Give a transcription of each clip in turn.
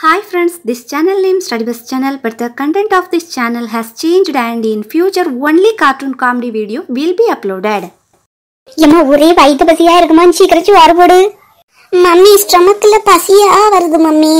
Hi friends, this channel name Study Bus channel but the content of this channel has changed and in future only cartoon comedy video will be uploaded. ஏம்மா ஒரே வயிற்று பசியா இருக்குமா சீக்கிரம் சோறு போடு mummy ஸ்டொமக்ல பசியா வருது மம்மி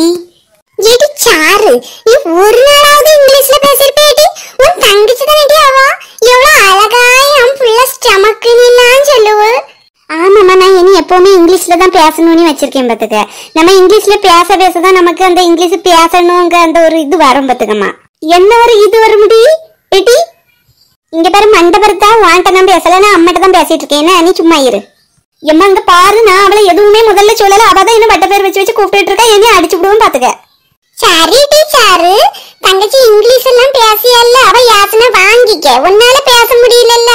ஏடி சாரு நீ ஒரு நாளாவது இங்கிலீஷ்ல பேசிருப்பேடி உன் தங்கச்சி தானடி அவா எவ்வளவு அழகா என் புள்ள ஸ்டமக்குன்னு சொல்லுவு ஆமாம்மா நான் இனி எப்பவுமே இங்கிலீஷ்ல தான் பேசணும்னு வச்சிருக்கேன் பாத்துக்க நம்ம இங்கிலீஷ்ல பேச பேச தான் நமக்கு அந்த இங்கிலீஷ் பேசணுங்க அந்த ஒரு இது வரும் பாத்துக்கம்மா என்ன ஒரு இது வர முடி ஏடி இங்க பாரு மண்டபரத்தா வாண்ட நான் பேசல நான் அம்மாட்ட தான் பேசிட்டு இருக்கேன் என்ன நீ சும்மா இரு எம்மா இங்க பாரு நான் அவளை எதுவுமே முதல்ல சொல்லல அவ தான் என்ன வட்ட பேர் வச்சு வச்சு கூப்பிட்டு இருக்கா என்னைய அடிச்சு விடுவோம் பாத்துக்க சரி டீச்சரு தங்கச்சி இங்கிலீஷ் எல்லாம் பேசியல்ல அவ யாசனை வாங்கிக்க உன்னால பேச முடியலல்ல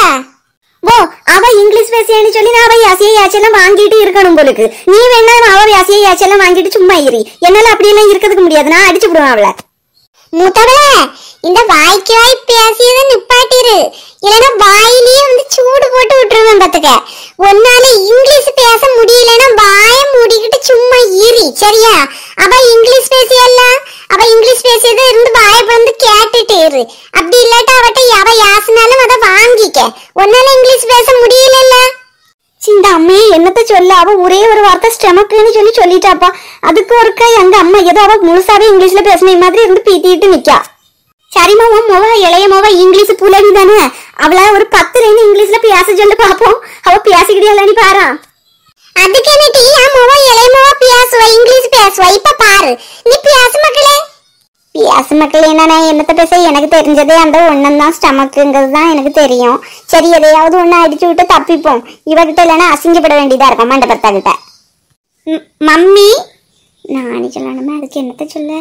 ஓ அவ இங்கிலீஷ் பேசியான்னு சொல்லி நான் அவ யாசிய யாச்செல்லாம் வாங்கிட்டு இருக்கணும் போலுக்கு நீ வேணா அவ யாசிய யாச்செல்லாம் வாங்கிட்டு சும்மா இரு என்னால அப்படியெல்லாம் இருக்கிறதுக்கு முடியாது நான் அடிச்சு விடுவேன் அவளை மூத்தவள இந்த வாய்க்கு வாய் பேசியதை நிப்பாட்டிரு இல்லைன்னா வாயிலேயே வந்து சூடு போட்டு விட்டுருவேன் பாத்துக்க உன்னால இங்கிலீஷ் பேச முடியலன்னா வாய மூடிக்கிட்டு சும்மா இரி சரியா அவ இங்கிலீஷ் பேசியல்ல அவ இங்கிலீஷ் பேசியதை இருந்து வாய பிளந்து கேட்டுட்டு இரு அப்படி இல்லாட்டா அவட்ட அவ யாசினாலும் அதை வாங்கிக்க உன்னால இங்கிலீஷ் பேச முடியலல்ல இந்த அம்மையை என்னத்த சொல்ல அவ ஒரே ஒரு வார்த்தை ஸ்டெமக்குன்னு சொல்லி சொல்லிட்டாப்பா அதுக்கு ஒருக்கா எங்க அம்மா ஏதோ அவ முழுசாவே இங்கிலீஷ்ல பேசுன மாதிரி இருந்து பீத்திட்டு நிக்கா சரிம்மா உன் மொவ இளைய மொவ இங்கிலீஷ் புலவி தானே அவள ஒரு பத்து லைன் இங்கிலீஷ்ல பேச சொல்லி பாப்போம் அவ பேசிக்கிட்டே பாரா அதுக்கு என்ன டீ என் மொவ இளைய மொவ பேசுவா இங்கிலீஷ் பேசுவா இப்ப பாரு நீ பேசு மக்களே பியாசு மக்கள் என்ன நான் என்னத்த பேச எனக்கு தெரிஞ்சதே அந்த ஒன்றும் தான் ஸ்டமக்குங்கிறது தான் எனக்கு தெரியும் சரி எதையாவது ஒன்று அடிச்சு விட்டு தப்பிப்போம் இவகிட்ட இல்லைன்னா அசிங்கப்பட வேண்டியதாக இருக்கும் மண்டபத்தா கிட்ட ம், மம்மி நானே சொல்லணுமே அதுக்கு என்னத்த சொல்ல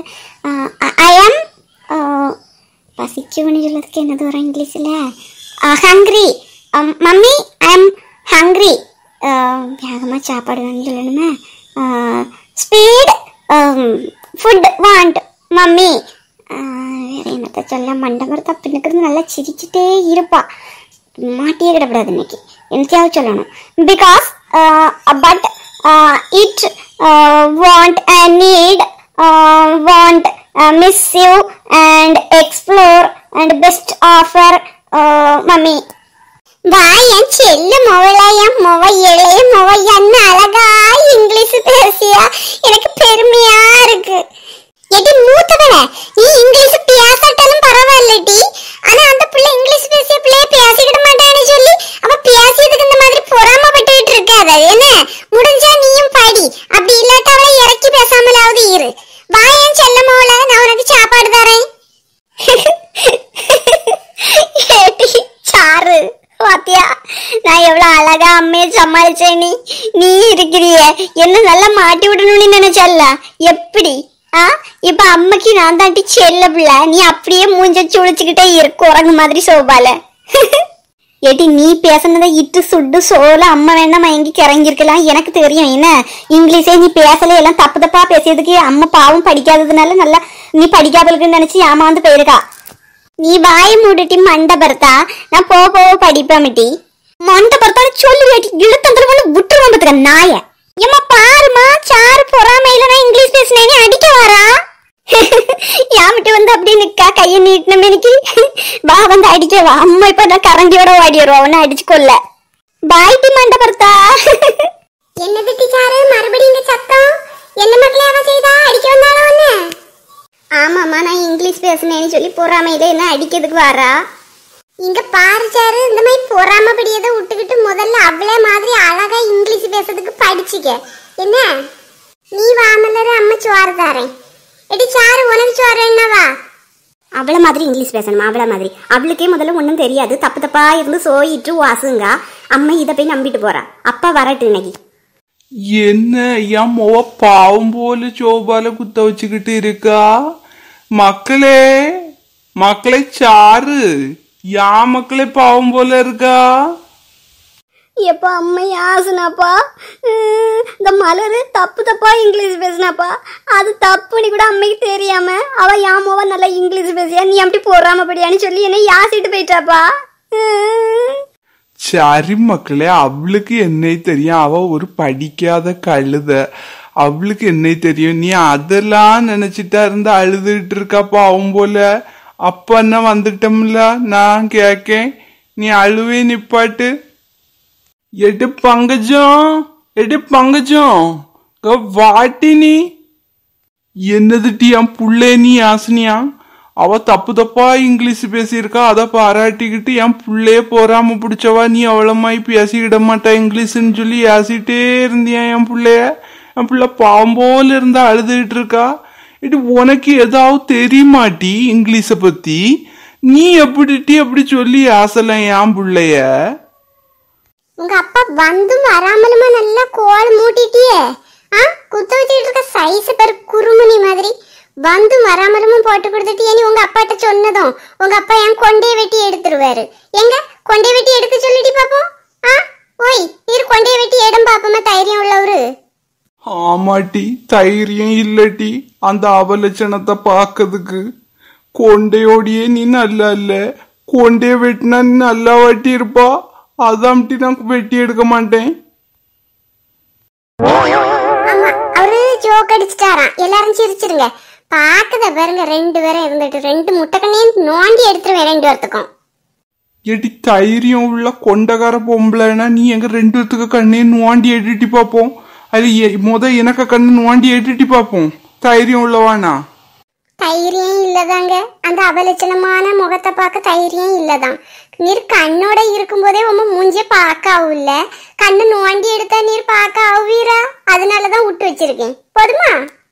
ஐ ஆம் பசிக்கும்னு சொல்லதுக்கு என்னது வரும் இங்கிலீஷில் ஹங்க்ரி மம்மி ஐ ஆம் ஹங்க்ரி வேகமாக சாப்பாடு வேணும்னு சொல்லணுமே ஸ்பீட் ஃபுட் வாண்ட் மம்மி வேற என்னத்த சொல்ல மண்டபம் தப்புனுக்கிறது நல்லா சிரிச்சுட்டே இருப்பா மாட்டியே கிடப்படாது இன்னைக்கு என்னத்தையாவது சொல்லணும் because but it want and need want miss you and explore and best offer mummy வாயன் செல்ல மொவளையம் மொவ இளைய மொவ என்ன அழகா இங்கிலீஷ் பேசியா எனக்கு பெருமையா இருக்கு எடி மூத்தவன நீ இங்கிலீஷ் பேசாட்டாலும் பரவாயில்லடி ஆனா அந்த பிள்ளை இங்கிலீஷ் பேசிய பிள்ளைய பேசிக்கிட மாட்டான்னு சொல்லி அவ பேசியதுக்கு இந்த மாதிரி பொறாமப்பட்டுக்கிட்டு இருக்காத என்ன முடிஞ்சா நீயும் படி அப்படி இல்லாட்ட அவளை இறக்கி பேசாமலாவது இரு வாயன் செல்ல மோல நான் உனக்கு சாப்பாடு தரேன் ஏடி சாரு பாத்தியா நான் எவ்வளவு அழகா அம்மைய சமாளிச்சேன் நீ நீ இருக்கிறிய என்ன நல்லா மாட்டி விடணும்னு நினைச்சல்ல எப்படி ஆ இப்ப அம்மைக்கு நான் தாண்டி செல்ல பிள்ளை நீ அப்படியே மூஞ்ச சுழிச்சுக்கிட்டே இரு குரங்கு மாதிரி சோபால ஏடி நீ பேசுனதை இட்டு சுட்டு சோல அம்மா வேணா மயங்கி கிறங்கிருக்கலாம் எனக்கு தெரியும் என்ன இங்கிலீஷே நீ பேசல எல்லாம் தப்பு தப்பா பேசியதுக்கு அம்மா பாவம் படிக்காததுனால நல்லா நீ படிக்காதவளுக்குன்னு நினைச்சு ஏமாந்து போயிருக்கா நீ வாய மூடிட்டி மண்டை பர்த்தா நான் போக போக படிப்பேன்டி மண்டை பர்த்தான்னு சொல்லி வேட்டி இழுத்தந்திரம் பண்ணி விட்டுருவான் பத்துக்க நாய ஏம்மா பாருமா சாரு பொறாமையில நான் இங்கிலீஷ் பேசினேனே அடிக்க வரா யாமிட்டு வந்து அப்படி நிக்கா கையை நீட்டின மேனிக்கு வா வந்து அடிக்க வா அம்மா இப்ப நான் கரண்டியோட ஓடி வருவா உன்னை அடிச்சு கொல்ல பாய் டி மண்டை பர்த்தா என்னது டீச்சாரு மறுபடியும் இந்த சத்தம் என்ன மக்களே அவ செய்தா அடிக்க வந்தாலும் ஒன்னு ஆமாம்மா நான் இங்கிலீஷ் பேசுனேன்னு சொல்லி பொறாமையில என்ன அடிக்கிறதுக்கு வரா இங்க பாரு சாரு இந்த மாதிரி பொறாமப்படியதை விட்டுக்கிட்டு முதல்ல அவளே மாதிரி அழகா இங்கிலீஷ் பேசுறதுக்கு படிச்சுக்க என்ன நீ வாமலரு அம்மா சோறு தாரேன் எடி சாரு உனக்கு சோறு என்னவா அவளை மாதிரி இங்கிலீஷ் பேசணுமா அவளை மாதிரி அவளுக்கே முதல்ல ஒன்றும் தெரியாது தப்பு தப்பா இருந்து சோயிட்டு வாசுங்க அம்மா இதை போய் நம்பிட்டு போறா அப்பா வரட்டு இன்னைக்கு என்ன என் முவ பாவம் போல சோபால குத்த வச்சுக்கிட்டு இருக்கா மக்களே மக்களே சாரு யா மக்களே பாவம் போல இருக்கா எப்பா அம்மா யாசுனாப்பா உம், இந்த மலரு தப்பு தப்பா இங்கிலீஷ் பேசினாப்பா அது தப்புன்னு கூட அம்மைக்கு தெரியாம அவ யாமோவா நல்லா இங்கிலீஷ் பேசியா நீ அப்படி போறாமப்படியான்னு சொல்லி என்ன யாசிட்டு போயிட்டாப்பா உம். சரி மக்களே அவளுக்கு என்னை தெரியும் அவ ஒரு படிக்காத கழுத அவளுக்கு என்ன தெரியும் நீ அதெல்லாம் நினைச்சிட்டா இருந்தா அழுதுகிட்டு இருக்கா பாவம் போல அப்ப என்ன வந்துட்டோம்ல நான் கேக்கேன் நீ அழுவே நிப்பாட்டு எடு பங்கஜம் எடு பங்கஜம் இங்க வாட்டி நீ என்னது டி என் புள்ளே நீ ஆசனியா அவ தப்பு தப்பா இங்கிலீஷ் பேசியிருக்கா அதை பாராட்டிக்கிட்டு என் புள்ளைய போறாம பிடிச்சவா நீ அவ்வளமாய் பேசிக்கிட மாட்டா இங்கிலீஷ்னு சொல்லி ஏசிட்டே இருந்தியா என் புள்ளைய என் புள்ள பாவம் போல இருந்தா அழுதுகிட்டு இருக்கா இது உனக்கு ஏதாவது தெரியுமாட்டி இங்கிலீஷ பத்தி நீ எப்படி டி அப்படி சொல்லி ஆசலாம் என் புள்ளைய உங்க அப்பா வந்தும் வராமலுமா நல்லா கோல் மூட்டிட்டியே ஆ குத்த வச்சுட்டு இருக்க சைஸ் பேர் குறுமுனி மாதிரி வந்தும் வராமலுமா போட்டு கொடுத்துட்டியே நீ உங்க அப்பாட்ட சொன்னதும் உங்க அப்பா என் கொண்டைய வெட்டி எடுத்துருவாரு எங்க கொண்டைய வெட்டி எடுக்க சொல்லிடி பாப்போம் ஆ ஓய் நீர் கொண்டைய வெட்டி எடம் பாப்போமா தைரியம் உள்ளவரு ஆமாட்டி தைரியம் இல்லட்டி அந்த அவலட்சணத்தை பார்க்கறதுக்கு கொண்டையோடியே நீ நல்லா இல்ல கொண்டைய வெட்டினா நீ நல்லா வெட்டி இருப்பா அதாம்ட்டி நான் வெட்டி எடுக்க மாட்டேன் ஆமா அவரு ஜோக் அடிச்சிட்டாராம் எல்லாரும் சிரிச்சிருங்க பாக்குத பாருங்க ரெண்டு பேரும் இருந்துட்டு ரெண்டு முட்டைக்கண்ணையும் நோண்டி எடுத்துருவேன் ரெண்டு பேர்த்துக்கும் எடி தைரியம் உள்ள கொண்டகார பொம்பளைனா நீ எங்க ரெண்டு பேத்துக்கு கண்ணே நோண்டி எடிட்டி பார்ப்போம் அது எ- முத எனக்கு கண்ணு நோண்டி எடிட்டி பார்ப்போம் தைரியம் உள்ளவானா தைரியம் இல்லதாங்க அந்த அபலட்சணமான முகத்தை பார்க்க தைரியம் இல்லதான் நீர் கண்ணோட இருக்கும்போதே உங்க மூஞ்சிய பார்க்க ஆகுல்ல கண்ணு நோண்டி எடுத்தா நீர் பார்க்க ஆகுவீரா அதனாலதான் விட்டு வச்சிருக்கேன் போதுமா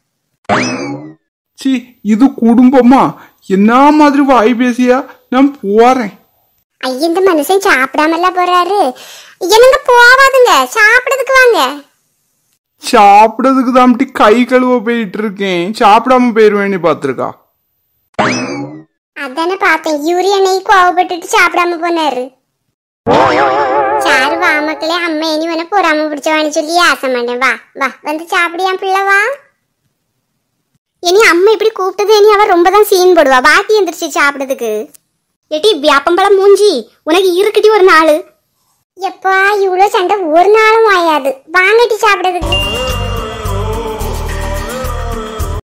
சி இது குடும்பமா என்ன மாதிரி வாய் பேசியா நான் போறேன் ஐய இந்த மனுஷன் சாப்பிடாமல போறாரு என்னங்க போவாதுங்க சாப்பிடறதுக்கு வாங்க சாப்பிடறதுக்கு தான் கை கழுவ போயிட்டு இருக்கேன் சாப்பிடாம போயிருவேன்னு பாத்துருக்கா அதானே பார்த்தேன் யூரியா நெய் கோவப்பட்டுட்டு சாப்பிடாம போனாரு சாரு வா மக்களே அம்மா இனி வேணா பொறாம பிடிச்சவான்னு சொல்லி ஆசை மாட்டேன் வா வா வந்து சாப்பிடியா பிள்ளை வா இனி அம்மா இப்படி கூப்பிட்டது இனி அவ ரொம்ப தான் சீன் போடுவா பாட்டி எந்திரிச்சு சாப்பிடுறதுக்கு ஏட்டி வியாப்பம்பழம் மூஞ்சி உனக்கு இருக்குடி ஒரு நாள் எப்பா இவ்வளோ சண்டை ஒரு நாளும் ஆயாது வாங்கட்டி சாப்பிடுறதுக்கு